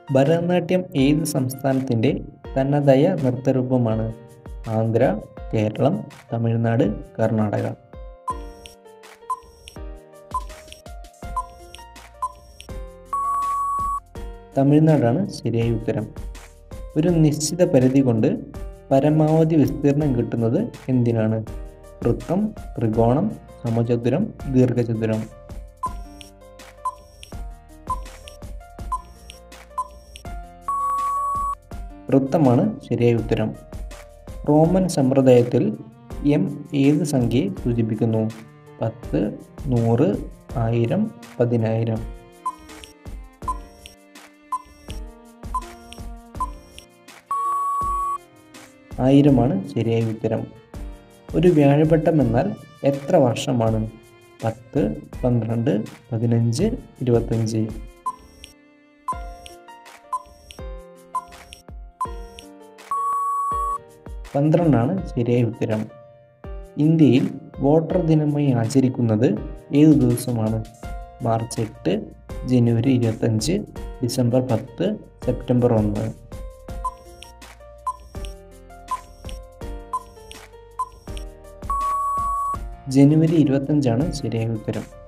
ഭരതനാട്യം ഏത് സംസ്ഥാനത്തിൻ്റെ തനതായ നൃത്തരൂപമാണ് ആന്ധ്ര കേരളം തമിഴ്നാട് കർണാടക തമിഴ്നാടാണ് ശരിയായ ഉത്തരം ഒരു നിശ്ചിത പരിധി കൊണ്ട് പരമാവധി വിസ്തീർണം കിട്ടുന്നത് എന്തിനാണ് വൃത്തം ത്രികോണം സമചതുരം ദീർഘചതുരം വൃത്തമാണ് ശരിയായ ഉത്തരം റോമൻ സമ്പ്രദായത്തിൽ എം ഏത് സംഖ്യയെ സൂചിപ്പിക്കുന്നു പത്ത് നൂറ് ആയിരം പതിനായിരം ആയിരമാണ് ശരിയായ ഉത്തരം ഒരു വ്യാഴവട്ടം എന്നാൽ എത്ര വർഷമാണ് പത്ത് പന്ത്രണ്ട് പതിനഞ്ച് ഇരുപത്തഞ്ച് പന്ത്രണ്ടാണ് ശരിയായ ഉത്തരം ഇന്ത്യയിൽ വോട്ടർ ദിനമായി ആചരിക്കുന്നത് ഏത് ദിവസമാണ് മാർച്ച് എട്ട് ജനുവരി ഇരുപത്തഞ്ച് ഡിസംബർ പത്ത് സെപ്റ്റംബർ ഒന്ന് ജനുവരി ഇരുപത്തഞ്ചാണ് ശരിയായ ഉത്തരം